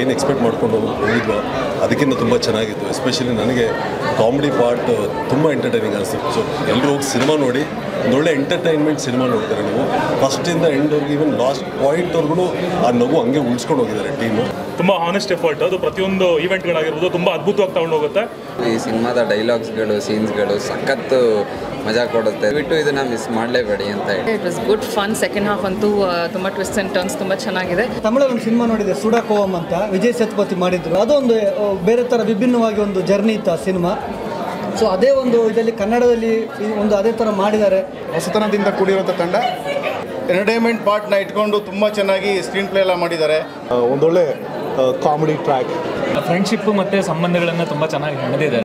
ಏನು ಎಕ್ಸ್ಪೆಕ್ಟ್ ಮಾಡ್ಕೊಂಡು ಹೋಗಿದ್ವೋ ಅದಕ್ಕಿಂತ ತುಂಬ ಚೆನ್ನಾಗಿತ್ತು ಎಸ್ಪೆಷಲಿ ನನಗೆ ಕಾಮಿಡಿ ಪಾರ್ಟ್ ತುಂಬ ಎಂಟರ್ಟೈನಿಂಗ್ ಅನಿಸ್ತು ಸೊ ಎಲ್ಲರೂ ಹೋಗಿ ಸಿನಿಮಾ ನೋಡಿ ಒಂದೊಳ್ಳೆ ಎಂಟರ್ಟೈನ್ಮೆಂಟ್ ಸಿನಿಮಾ ನೋಡ್ತಾರೆ ನೀವು ಫಸ್ಟಿಂದ ಎಂಡ್ವರೆಗೂ ಈವನ್ ಲಾಸ್ಟ್ ಪಾಯಿಂಟ್ವರೆಗೂ ಆ ನಗು ಹಂಗೆ ಉಳಿಸ್ಕೊಂಡು ಹೋಗಿದ್ದಾರೆ ಟೀಮು ತುಂಬ ಹಾನೆಸ್ಟ್ ಎಫರ್ಟ್ ಅದು ಪ್ರತಿಯೊಂದು ಈವೆಂಟ್ಗಳಾಗಿರ್ಬೋದು ತುಂಬ ಅದ್ಭುತವಾಗಿ ತಗೊಂಡು ಹೋಗುತ್ತೆ ಈ ಸಿನಿಮಾದ ಡೈಲಾಗ್ಸ್ಗಳು ಸೀನ್ಸ್ಗಳು ಸಖತ್ತು ಮಜಾ ಕೊಡುತ್ತೆ ಬಿಟ್ಟು ಇದನ್ನ ಮಿಸ್ ಮಾಡಲೇಬೇಡಿ ಅಂತ ಹೇಳಿ it was good fun second half ಅಂತೂ ಆ, ತುಂಬ ಟ್ವಿಸ್ಟ್ ಆ್ಯಂಡ್ ಟರ್ನ್ಸ್ ತುಂಬ ಚೆನ್ನಾಗಿದೆ ತಮಿಳಲ್ಲಿ ಒಂದು ಸಿನಿಮಾ ನೋಡಿದೆ ಸುಡಾಕೋವಂ ಅಂತ ವಿಜಯ್ ಸೇತುಪತಿ ಮಾಡಿದ್ರು ಅದೊಂದು ಆ, ಬೇರೆ ಥರ ವಿಭಿನ್ನವಾಗಿ ಒಂದು ಜರ್ನಿ ಇತ್ತು ಆ ಸಿನಿಮಾ ಸೊ ಅದೇ ಒಂದು ಇದರಲ್ಲಿ ಕನ್ನಡದಲ್ಲಿ ಈ ಒಂದು ಅದೇ ಥರ ಮಾಡಿದ್ದಾರೆ ಹೊಸತನದಿಂದ ಕೂಡಿರುವಂಥ ತಂಡ ಎಂಟರ್ಟೈನ್ಮೆಂಟ್ ಪಾರ್ಟ್ನ ಇಟ್ಕೊಂಡು ತುಂಬ ಚೆನ್ನಾಗಿ ಸ್ಕ್ರೀನ್ ಪ್ಲೇ ಎಲ್ಲ ಮಾಡಿದ್ದಾರೆ ಒಂದೊಳ್ಳೆ ಕಾಮಿಡಿ ಟ್ರ್ಯಾಕ್ ಫ್ರೆಂಡ್ಶಿಪ್ ಮತ್ತು ಸಂಬಂಧಗಳನ್ನು ತುಂಬ ಚೆನ್ನಾಗಿ ನಡೆದಿದೆ